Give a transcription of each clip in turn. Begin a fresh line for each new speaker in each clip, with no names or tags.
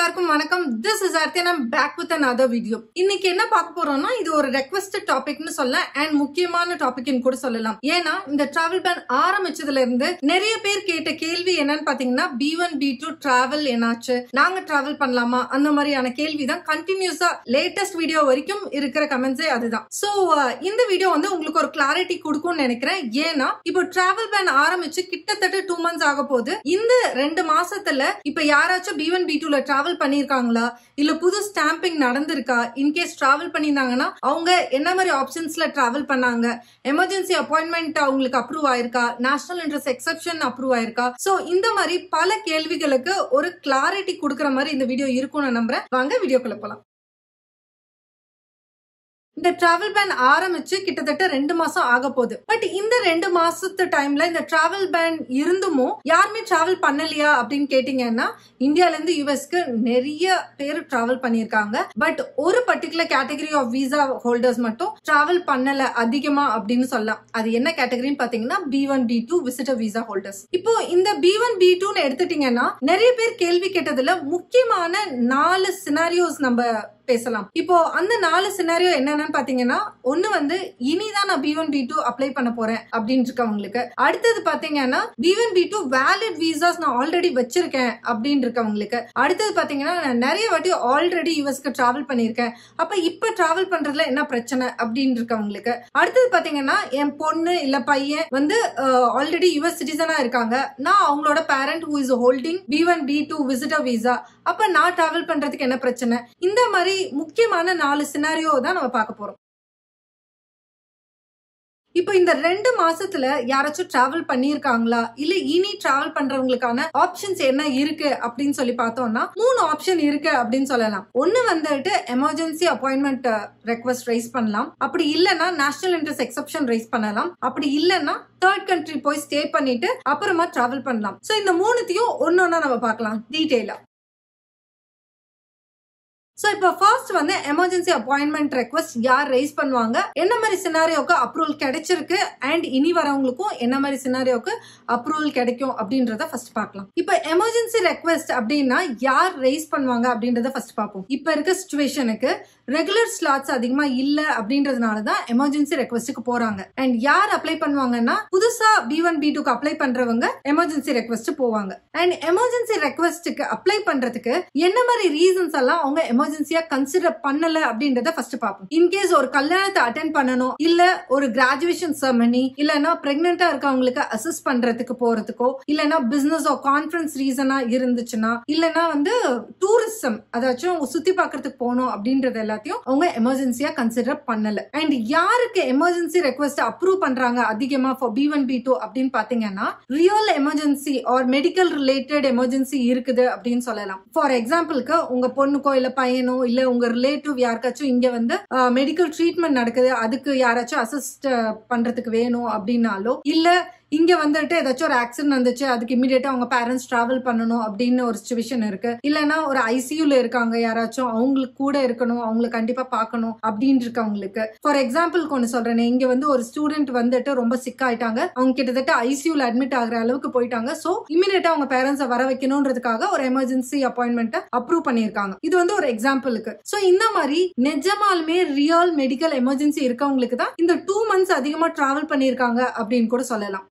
எல்லாருக்கும் வணக்கம் this is Aarthi நான் பேக் வித் another வீடியோ இன்னைக்கு என்ன பார்க்க போறோம்னா இது ஒரு ரெக்வஸ்டட் டாபிக்னு சொல்ல அண்ட் முக்கியமான டாபிக்னு கூட சொல்லலாம் ஏன்னா இந்த டிராவல் பேன் ஆரம்பிச்சதுல இருந்து நிறைய பேர் கேட்ட கேள்வி என்னன்னு பாத்தீங்கன்னா B one B two travel என்னாச்சு நாங்க டிராவல் பண்ணலாமா அந்த மாதிரியான கேள்வி தான் கண்டினியூஸா லேட்டஸ்ட் வீடியோ வரைக்கும் இருக்கிற கமெண்ட்ஸே அதுதான் சோ இந்த வீடியோ வந்து உங்களுக்கு ஒரு கிளாரிட்டி கொடுக்கும்னு நினைக்கிறேன் ஏன்னா இப்போ டிராவல் பேன் ஆரம்பிச்சு கிட்டத்தட்ட டூ மந்த்ஸ் ஆக போகுது இந்த ரெண்டு மாசத்துல இப்ப யாராச்சும் பி ஒன் பி டூல டிராவல் பண்ணிருக்காங்களா இல்ல புது ஸ்டாம்பிங் நடந்திருக்கா இன்கேஸ் டிராவல் பண்ணியிருந்தாங்கன்னா அவங்க என்ன மாதிரி ஆப்ஷன்ஸ்ல டிராவல் பண்ணாங்க எமர்ஜென்சி அப்பாயின்மெண்ட் அவங்களுக்கு அப்ரூவ் ஆயிருக்கா நேஷனல் இன்ட்ரெஸ்ட் எக்ஸப்ஷன் அப்ரூவ் ஆயிருக்கா சோ இந்த மாதிரி பல கேள்விகளுக்கு ஒரு கிளாரிட்டி கொடுக்குற மாதிரி இந்த வீடியோ இருக்கும்னு நம்புறேன் வாங்க வீடியோக்குள்ள போலாம் இந்த டிராவல் பேன் ஆரம்பிச்சு கிட்டத்தட்ட ரெண்டு மாசம் ஆக போகுது பட் இந்த ரெண்டு மாசத்து டைம்ல இந்த டிராவல் பேன் இருந்துமோ யாருமே டிராவல் பண்ணலையா அப்படின்னு கேட்டீங்கன்னா இந்தியால இருந்து யூஎஸ்க்கு நிறைய பேர் டிராவல் பண்ணிருக்காங்க பட் ஒரு particular category of visa holders மட்டும் டிராவல் பண்ணல அதிகமா அப்படின்னு சொல்லலாம் அது என்ன கேட்டகரின்னு பாத்தீங்கன்னா B one B two visitor visa holders இப்போ இந்த பி ஒன் பி டூன்னு எடுத்துட்டீங்கன்னா நிறைய பேர் கேள்வி கேட்டதுல முக்கியமான நாலு சினாரியோஸ் நம்ம பேசலாம் இப்போ அந்த நாலு சினாரியோ என்னன்னு பாத்தீங்கன்னா ஒண்ணு வந்து இனிதான் நான் B one B two apply பண்ண போறேன் அப்படின்னு இருக்கவங்களுக்கு அடுத்தது பாத்தீங்கன்னா B one B two valid visas நான் ஆல்ரெடி வச்சிருக்கேன் அப்படின்னு இருக்கவங்களுக்கு அடுத்தது பாத்தீங்கன்னா நான் நிறைய வாட்டி ஆல்ரெடி யூஎஸ்க்கு டிராவல் பண்ணிருக்கேன் அப்ப இப்ப டிராவல் பண்றதுல என்ன பிரச்சனை அப்படின்னு இருக்கவங்களுக்கு அடுத்தது பாத்தீங்கன்னா என் பொண்ணு இல்ல பையன் வந்து ஆல்ரெடி யூஎஸ் சிட்டிசனா இருக்காங்க நான் அவங்களோட parent who is holding B one B two visitor visa அப்ப நான் டிராவல் பண்றதுக்கு என்ன பிரச்சனை இந்த மாதிரி முக்கியமான நாலு சினாரியோ தான் நம்ம பார்க்க போறோம் இப்போ இந்த ரெண்டு மாசத்துல யாராச்சும் டிராவல் பண்ணிருக்காங்களா இல்ல இனி டிராவல் பண்றவங்களுக்கான ஆப்ஷன்ஸ் என்ன இருக்கு அப்படின்னு சொல்லி பார்த்தோம்னா மூணு ஆப்ஷன் இருக்கு அப்படின்னு சொல்லலாம் ஒன்னு வந்துட்டு எமர்ஜென்சி அப்பாயின்மெண்ட் ரெக்வஸ்ட் ரைஸ் பண்ணலாம் அப்படி இல்லைன்னா நேஷனல் இன்ட்ரெஸ்ட் எக்ஸப்ஷன் ரைஸ் பண்ணலாம் அப்படி இல்லைன்னா தேர்ட் கண்ட்ரி போய் ஸ்டே பண்ணிட்டு அப்புறமா டிராவல் பண்ணலாம் சோ இந்த மூணுத்தையும் ஒன்னொன்னா நம்ம பார்க்கலாம் டீட்டெயிலா சோ இப்போ ஃபர்ஸ்ட் வந்து எமர்ஜென்சி அப்பாயின்மெண்ட் ரெக்வஸ்ட் யார் ரைஸ் பண்ணுவாங்க என்ன மாதிரி சினாரியோக்கு அப்ரூவல் கிடைச்சிருக்கு அண்ட் இனி வரவங்களுக்கும் என்ன மாதிரி சினாரியோக்கு அப்ரூவல் கிடைக்கும் அப்படின்றத ஃபர்ஸ்ட் பார்க்கலாம் இப்போ எமர்ஜென்சி ரெக்வஸ்ட் அப்படின்னா யார் ரைஸ் பண்ணுவாங்க அப்படின்றத ஃபர்ஸ்ட் பார்ப்போம் இப்போ இருக்க சுச்சுவேஷனுக்கு ரெகுலர் ஸ்லாட்ஸ் அதிகமா இல்ல அப்படின்றதுனால தான் எமர்ஜென்சி ரெக்வஸ்ட்டுக்கு போறாங்க அண்ட் யார் அப்ளை பண்ணுவாங்கன்னா புதுசா பி ஒன் பி டூக்கு அப்ளை பண்றவங்க எமர்ஜென்சி ரெக்வஸ்ட் போவாங்க அண்ட் எமர்ஜென்சி ரெக்வஸ்ட்டுக்கு அப்ளை பண்றதுக்கு என்ன மாதிரி ரீசன்ஸ் எல்லாம் அவங்க எமர்ஜென்சியா கன்சிடர் பண்ணல அப்படின்றத ஃபர்ஸ்ட் பார்ப்போம் இன்கேஸ் ஒரு கல்யாணத்தை அட்டென்ட் பண்ணணும் இல்ல ஒரு கிராஜுவேஷன் செரமனி இல்லனா பிரெக்னெண்டா இருக்கவங்களுக்கு அசஸ் பண்றதுக்கு போறதுக்கோ இல்லனா பிசினஸ் கான்ஃபரன்ஸ் ரீசனா இருந்துச்சுன்னா இல்லனா வந்து டூரிசம் அதாச்சும் சுத்தி பாக்குறதுக்கு போகணும் அப்படின்றது எல்லாத்தையும் அவங்க எமர்ஜென்சியா கன்சிடர் பண்ணல அண்ட் யாருக்கு எமர்ஜென்சி ரெக்வஸ்ட் அப்ரூவ் பண்றாங்க அதிகமா for B one B two அப்படின்னு பாத்தீங்கன்னா real emergency or medical related emergency இருக்குது அப்படின்னு சொல்லலாம் ஃபார் எக்ஸாம்பிளுக்கு உங்க பொண்ணுக்கோ இல்ல பையனோ இல்ல உங்க ரிலேட்டிவ் யாருக்காச்சும் இங்க வந்து மெடிக்கல் ட்ரீட்மெண்ட் நடக்குது அதுக்கு யாராச்சும் அசிஸ்ட் பண்றதுக்கு வேணும் அப்படின்னாலோ இல்ல இங்க வந்துட்டு ஏதாச்சும் ஒரு ஆக்சிடென்ட் வந்துச்சு அதுக்கு இமீடியட்டா அவங்க பேரண்ட்ஸ் டிராவல் பண்ணணும் அப்படின்னு ஒரு சுச்சுவேஷன் இருக்கு இல்லனா ஒரு ஐசியூல இருக்காங்க யாராச்சும் அவங்களுக்கு கூட இருக்கணும் அவங்களை கண்டிப்பா பார்க்கணும் அப்படின்னு இருக்கவங்களுக்கு ஃபார் எக்ஸாம்பிளுக்கு ஒன்று சொல்றேன் இங்க வந்து ஒரு ஸ்டூடெண்ட் வந்துட்டு ரொம்ப சிக் ஆயிட்டாங்க அவங்க கிட்டத்தட்ட ஐசியூல அட்மிட் ஆகுற அளவுக்கு போயிட்டாங்க சோ இமீடியட்டா அவங்க பேரண்ட்ஸை வர வைக்கணும்ன்றதுக்காக ஒரு எமர்ஜென்சி அப்பாயின்மெண்ட் அப்ரூவ் பண்ணிருக்காங்க இது வந்து ஒரு எக்ஸாம்பிளுக்கு சோ இந்த மாதிரி நிஜமாலுமே ரியல் மெடிக்கல் எமர்ஜென்சி இருக்கவங்களுக்கு தான் இந்த டூ மந்த்ஸ் அதிகமா டிராவல் பண்ணிருக்காங்க அப்படின்னு கூட சொல்லலாம்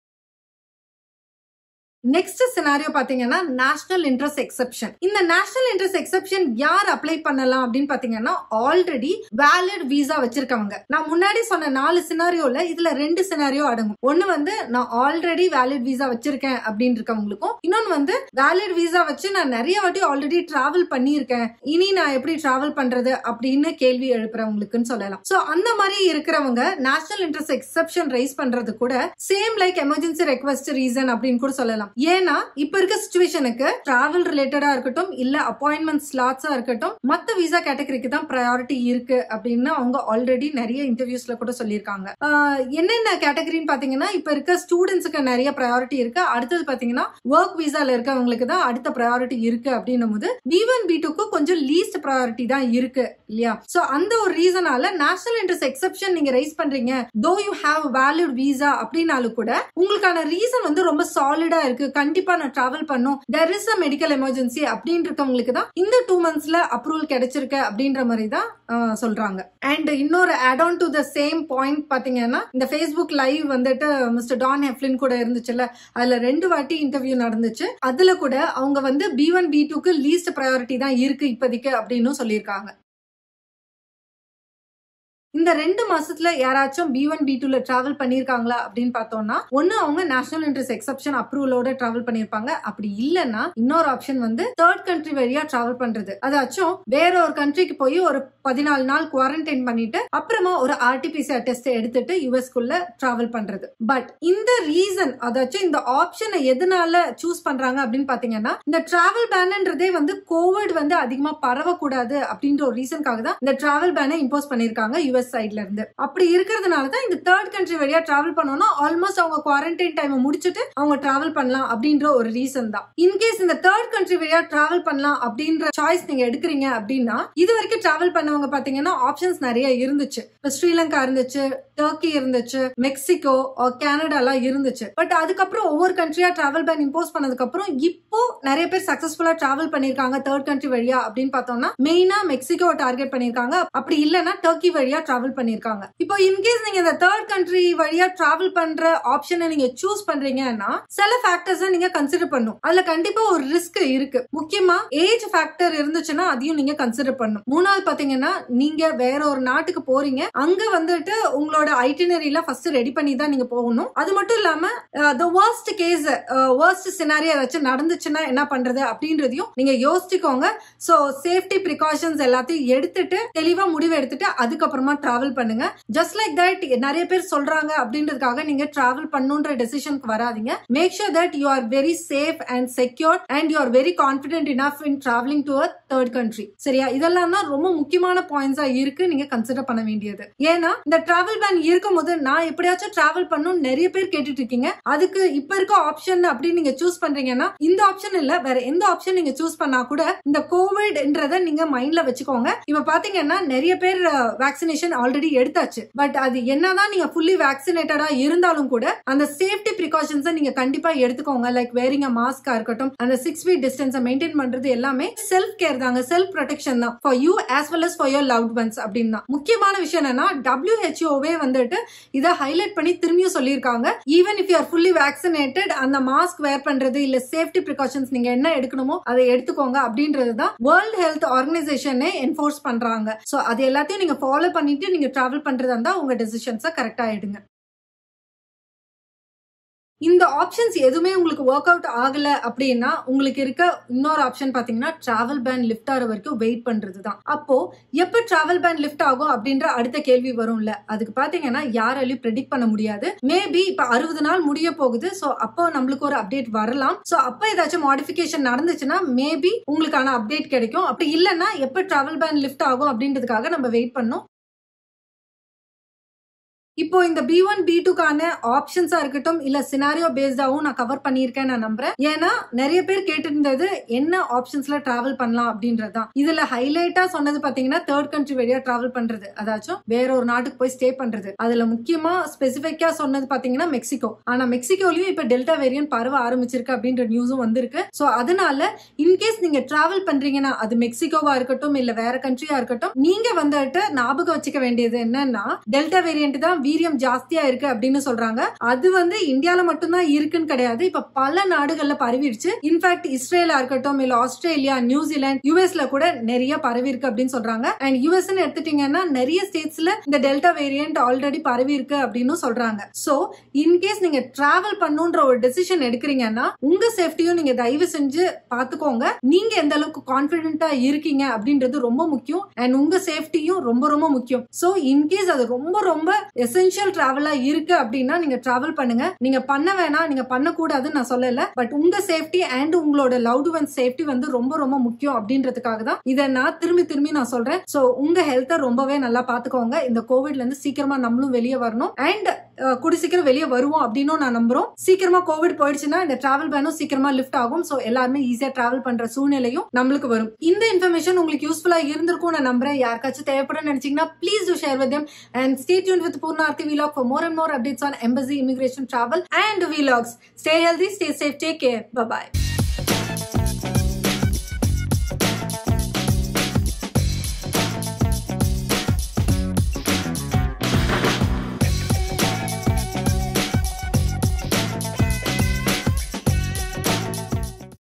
நெக்ஸ்ட் சினாரியோ பாத்தீங்கன்னா நேஷனல் இன்ட்ரெஸ்ட் எக்ஸப்ஷன் இந்த நேஷனல் இன்ட்ரெஸ்ட் எக்ஸப்ஷன் யார் அப்ளை பண்ணலாம் அப்படின்னு பாத்தீங்கன்னா ஆல்ரெடி வேலிட் விசா வச்சிருக்கவங்க நான் முன்னாடி சொன்ன நாலு சினாரியோல இதுல ரெண்டு சினாரியோ அடங்கும் ஒன்னு வந்து நான் ஆல்ரெடி வேலிட் விசா வச்சிருக்கேன் அப்படின்னு இருக்கவங்களுக்கும் இன்னொன்னு வந்து வேலிட் விசா வச்சு நான் நிறைய வாட்டி ஆல்ரெடி டிராவல் பண்ணியிருக்கேன் இனி நான் எப்படி டிராவல் பண்றது அப்படின்னு கேள்வி எழுப்புறவங்களுக்குன்னு சொல்லலாம் சோ அந்த மாதிரி இருக்கிறவங்க நேஷனல் இன்ட்ரெஸ்ட் எக்ஸப்ஷன் ரைஸ் பண்றது கூட same like emergency request reason அப்படின்னு கூட சொல்லலாம் ஏன்னா இப்ப இருக்க சுச்சுவேஷனுக்கு டிராவல் ரிலேட்டடா இருக்கட்டும் இல்ல அப்பாயின்மெண்ட் ஸ்லாட்ஸா இருக்கட்டும் மத்த விசா கேட்டகரிக்கு தான் ப்ரையாரிட்டி இருக்கு அப்படின்னு அவங்க ஆல்ரெடி நிறைய இன்டர்வியூஸ்ல கூட சொல்லியிருக்காங்க என்னென்ன கேட்டகரின்னு பாத்தீங்கன்னா இப்ப இருக்க ஸ்டூடெண்ட்ஸுக்கு நிறைய ப்ரையாரிட்டி இருக்கு அடுத்தது பாத்தீங்கன்னா ஒர்க் விசால இருக்கவங்களுக்கு தான் அடுத்த ப்ரையாரிட்டி இருக்கு அப்படின்னும் போது பி ஒன் பி டூக்கு கொஞ்சம் லீஸ்ட் ப்ரையாரிட்டி தான் இருக்கு இல்லையா சோ அந்த ஒரு ரீசனால நேஷனல் இன்ட்ரெஸ்ட் எக்ஸப்ஷன் நீங்க ரைஸ் பண்றீங்க though you have valid visa அப்படின்னாலும் கூட உங்களுக்கான ரீசன் வந்து ரொம்ப சாலிடா இருக்கு எனக்கு கண்டிப்பா நான் டிராவல் பண்ணும் there is a medical emergency அப்படின்னு இருக்கவங்களுக்கு தான் இந்த டூ மந்த்ஸ்ல அப்ரூவல் கிடைச்சிருக்கு அப்படின்ற மாதிரி தான் ஆஹ், சொல்றாங்க அண்ட் இன்னொரு add on to the same point பாத்தீங்கன்னா இந்த ஃபேஸ்புக் லைவ் வந்துட்டு மிஸ்டர் டான் ஹெஃப்லின் கூட இருந்துச்சுல்ல அதுல ரெண்டு வாட்டி இன்டர்வியூ நடந்துச்சு அதுல கூட அவங்க வந்து பி ஒன் பி டூக்கு லீஸ்ட் ப்ரையாரிட்டி தான் இருக்கு இப்போதைக்கு அப்படின்னு சொல்லியிருக்காங்க இந்த ரெண்டு மாசத்துல யாராச்சும் பி ஒன் பி டூல டிராவல் பண்ணிருக்காங்களா அப்படின்னு பார்த்தோம்னா ஒன்னு அவங்க நேஷனல் இன்ட்ரெஸ்ட் எக்ஸப்ஷன் அப்ரூவலோட டிராவல் பண்ணிருப்பாங்க அப்படி இல்லைன்னா இன்னொரு ஆப்ஷன் வந்து தேர்ட் கண்ட்ரி வழியா டிராவல் பண்றது அதாச்சும் வேற ஒரு கண்ட்ரிக்கு போய் ஒரு பதினாலு நாள் குவாரண்டைன் பண்ணிட்டு அப்புறமா ஒரு ஆர்டிபிசிஆர் டெஸ்ட் எடுத்துட்டு யூஎஸ்குள்ள டிராவல் பண்றது பட் இந்த ரீசன் அதாச்சும் இந்த ஆப்ஷனை எதனால சூஸ் பண்றாங்க அப்படின்னு பாத்தீங்கன்னா இந்த டிராவல் பேன்ன்றதே வந்து கோவிட் வந்து அதிகமா பரவக்கூடாது அப்படின்ற ஒரு ரீசனுக்காக தான் இந்த டிராவல் பேனை இம்போஸ் பண்ணிருக்காங்க யூஎஸ் சைட்ல இருந்து அப்படி இருக்கிறதுனால தான் இந்த தேர்ட் கண்ட்ரி வழியா டிராவல் பண்ணோம்னா ஆல்மோஸ்ட் அவங்க குவாரண்டைன் டைம் முடிச்சுட்டு அவங்க டிராவல் பண்ணலாம் அப்படின்ற ஒரு ரீசன் தான் இன்கேஸ் இந்த தேர்ட் கண்ட்ரி வழியா டிராவல் பண்ணலாம் அப்படின்ற சாய்ஸ் நீங்க எடுக்கிறீங்க அப்படின்னா இது வரைக்கும் டிராவல் பண்ணவங்க பாத்தீங்கன்னா ஆப்ஷன்ஸ் நிறைய இருந்துச்சு இப்ப ஸ்ரீலங்கா இருந்துச்சு டர்க்கி இருந்துச்சு மெக்சிகோ கனடா எல்லாம் இருந்துச்சு பட் அதுக்கப்புறம் ஒவ்வொரு கண்ட்ரியா டிராவல் பேன் இம்போஸ் பண்ணதுக்கு அப்புறம் இப்போ நிறைய பேர் சக்சஸ்ஃபுல்லா டிராவல் பண்ணிருக்காங்க தேர்ட் கண்ட்ரி வழியா அப்படின்னு பார்த்தோம்னா மெயினா மெக்சிகோ டார்கெட் பண்ணிருக்காங்க அப்படி இல்லைன்னா டர்க்கி வழியா டிராவல் பண்ணிருக்காங்க இப்போ இன்கேஸ் நீங்க இந்த தேர்ட் கண்ட்ரி வழியா டிராவல் பண்ற ஆப்ஷனை நீங்க சூஸ் பண்றீங்கன்னா சில ஃபேக்டர்ஸ் நீங்க கன்சிடர் பண்ணும் அதுல கண்டிப்பா ஒரு ரிஸ்க் இருக்கு முக்கியமா ஏஜ் ஃபேக்டர் இருந்துச்சுன்னா அதையும் நீங்க கன்சிடர் பண்ணும் மூணாவது பாத்தீங்கன்னா நீங்க வேற ஒரு நாட்டுக்கு போறீங்க அங்க வந்துட்டு உங்களோட ஐட்டினரியில ஃபர்ஸ்ட் ரெடி பண்ணி தான் நீங்க போகணும் அது மட்டும் இல்லாம the worst case worst scenario ஏதாச்சும் நடந்துச்சுன்னா என்ன பண்றது அப்படின்றதையும் நீங்க யோசிச்சுக்கோங்க சோ சேஃப்டி ப்ரிகாஷன்ஸ் எல்லாத்தையும் எடுத்துட்டு தெளிவா முடிவு எடுத்துட்டு அதுக்கப்புறமா டிராவல் பண்ணுங்க ஜஸ்ட் லைக் தட் நிறைய பேர் சொல்றாங்க அப்படின்றதுக்காக நீங்க டிராவல் பண்ணுன்ற டெசிஷனுக்கு வராதீங்க make sure that you are very safe and secure and you are very confident enough in travelling to a third country சரியா இதெல்லாம் தான் ரொம்ப முக்கியமான பாயிண்ட்ஸா இருக்கு நீங்க கன்சிடர் பண்ண வேண்டியது ஏன்னா இந்த டிராவல் பேன் இருக்கும்போது நான் எப்படியாச்சும் டிராவல் பண்ணும் நிறைய பேர் கேட்டுட்டு இருக்கீங்க அதுக்கு இப்ப இருக்க ஆப்ஷன் அப்படின்னு நீங்க சூஸ் பண்றீங்கன்னா இந்த ஆப்ஷன் இல்ல வேற எந்த ஆப்ஷன் நீங்க சூஸ் பண்ணா கூட இந்த கோவிட்ன்றத நீங்க மைண்ட்ல வச்சுக்கோங்க இப்ப பாத்தீங்கன்னா நிறைய பேர் வேக்சினேஷன் ஆல்ரெடி எடுத்தாச்சு பட் அது என்னதான் நீங்க ஃபுல்லி வேக்சினேட்டடா இருந்தாலும் கூட அந்த சேஃப்டி ப்ரிகாஷன்ஸை நீங்க கண்டிப்பா எடுத்துக்கோங்க லைக் வேரிங் அ மாஸ்கா இருக்கட்டும் அந்த சிக்ஸ் ஃபீட் டிஸ்டன்ஸை மெயின்டைன் பண்றது எல்லாமே செல்ஃப் கேர் தாங்க செல்ஃப் ப்ரொடெக்ஷன் தான் for you as well as for your loved ones அப்படின்னு தான் முக்கியமான விஷயம் என்னன்னா டபிள்யூஹெச்ஓவே வந்துட்டு இதை ஹைலைட் பண்ணி திரும்பியும் சொல்லியிருக்காங்க even if you are fully vaccinated அந்த மாஸ்க் வேர் பண்றது இல்ல சேஃப்டி ப்ரிகாஷன்ஸ் நீங்க என்ன எடுக்கணுமோ அதை எடுத்துக்கோங்க அப்படின்றது தான் வேர்ல்ட் ஹெல்த் ஆர்கனைசேஷனே என்ஃபோர்ஸ் பண்றாங்க சோ அது எல்லாத்தையும் நீங்க ஃபாலோ பண்ணிட்டு நீங்க டிராவல் பண்றதா இருந்தா உங்க டெசிஷன்ஸை கரெக்டா எடுங்க இந்த ஆப்ஷன்ஸ் எதுவுமே உங்களுக்கு ஒர்க் அவுட் ஆகல அப்படின்னா உங்களுக்கு இருக்க இன்னொரு ஆப்ஷன் பாத்தீங்கன்னா டிராவல் பேன் லிஃப்ட் ஆகிற வரைக்கும் வெயிட் பண்றது தான் அப்போ எப்ப டிராவல் பேன் லிஃப்ட் ஆகும் அப்படின்ற அடுத்த கேள்வி வரும்ல அதுக்கு பாத்தீங்கன்னா யாராலையும் ப்ரெடிக்ட் பண்ண முடியாது மேபி இப்ப அறுபது நாள் முடிய போகுது சோ அப்போ நம்மளுக்கு ஒரு அப்டேட் வரலாம் சோ அப்ப ஏதாச்சும் மாடிஃபிகேஷன் நடந்துச்சுன்னா மேபி உங்களுக்கான அப்டேட் கிடைக்கும் அப்படி இல்லைன்னா எப்ப டிராவல் பேன் லிஃப்ட் ஆகும் அப்படின்றதுக்காக நம்ம வெயிட் பண்ணோம் இப்போ இந்த பி ஒன் பி டூக்கான ஆப்ஷன்ஸா இருக்கட்டும் இல்ல சினாரியோ பேஸ்டாவும் நான் கவர் பண்ணியிருக்கேன் நான் நம்புறேன் ஏன்னா நிறைய பேர் கேட்டிருந்தது என்ன ஆப்ஷன்ஸ்ல டிராவல் பண்ணலாம் அப்படின்றதுதான் இதுல ஹைலைட்டா சொன்னது பாத்தீங்கன்னா தேர்ட் கண்ட்ரி வழியா டிராவல் பண்றது அதாச்சும் வேற ஒரு நாட்டுக்கு போய் ஸ்டே பண்றது அதுல முக்கியமா ஸ்பெசிபிக்கா சொன்னது பாத்தீங்கன்னா மெக்சிகோ ஆனா மெக்சிகோலயும் இப்ப டெல்டா வேரியன்ட் பரவ ஆரம்பிச்சிருக்கு அப்படின்ற நியூஸும் வந்திருக்கு சோ அதனால இன்கேஸ் நீங்க டிராவல் பண்றீங்கன்னா அது மெக்சிகோவா இருக்கட்டும் இல்ல வேற கண்ட்ரியா இருக்கட்டும் நீங்க வந்துட்டு ஞாபகம் வச்சுக்க வேண்டியது என்னன்னா டெல்டா வேரியன்ட் தான் வீரியம் ஜாஸ்தியா இருக்கு அப்படின்னு சொல்றாங்க அது வந்து இந்தியால மட்டும்தான் இருக்குன்னு கிடையாது இப்ப பல நாடுகள்ல பரவிடுச்சு இன்ஃபேக்ட் இஸ்ரேலா இருக்கட்டும் இல்ல ஆஸ்திரேலியா நியூசிலாந்து யூஎஸ்ல கூட நிறைய பரவி இருக்கு அப்படின்னு சொல்றாங்க அண்ட் யூஎஸ் எடுத்துட்டீங்கன்னா நிறைய ஸ்டேட்ஸ்ல இந்த டெல்டா வேரியன்ட் ஆல்ரெடி பரவி இருக்கு அப்படின்னு சொல்றாங்க சோ இன்கேஸ் நீங்க டிராவல் பண்ணுன்ற ஒரு டெசிஷன் எடுக்கிறீங்கன்னா உங்க சேஃப்டியும் நீங்க தயவு செஞ்சு பாத்துக்கோங்க நீங்க எந்த அளவுக்கு கான்பிடென்டா இருக்கீங்க அப்படின்றது ரொம்ப முக்கியம் அண்ட் உங்க சேஃப்டியும் ரொம்ப ரொம்ப முக்கியம் சோ இன்கேஸ் அது ரொம்ப ரொம்ப எசென்ஷியல் டிராவலா இருக்கு அப்படின்னா நீங்க டிராவல் பண்ணுங்க நீங்க பண்ண வேணாம் நீங்க பண்ணக்கூடாதுன்னு நான் சொல்லல பட் உங்க சேஃப்டி அண்ட் உங்களோட லவ்டு ஒன் சேஃப்டி வந்து ரொம்ப ரொம்ப முக்கியம் அப்படின்றதுக்காக தான் இதை நான் திரும்பி திரும்பி நான் சொல்றேன் சோ உங்க ஹெல்த்தை ரொம்பவே நல்லா பாத்துக்கோங்க இந்த கோவிட்ல இருந்து சீக்கிரமா நம்மளும் வெளியே வரணும் அண்ட் கூடி சீக்கிரம் வெளியே வருவோம் அப்படின்னு நான் நம்புறோம் சீக்கிரமா கோவிட் போயிடுச்சுன்னா இந்த டிராவல் பேனும் சீக்கிரமா லிஃப்ட் ஆகும் சோ எல்லாருமே ஈஸியா டிராவல் பண்ற சூழ்நிலையும் நம்மளுக்கு வரும் இந்த இன்ஃபர்மேஷன் உங்களுக்கு யூஸ்ஃபுல்லா இருந்திருக்கும் நான் நம்புறேன் யாருக்காச்சும் தேவைப்படும் நினைச்சீங்கன்னா please do share with and stay tune with Poorna Aarti Vlog for more and more updates on embassy, immigration, travel, and vlogs. Stay healthy, stay safe, take care. Bye bye.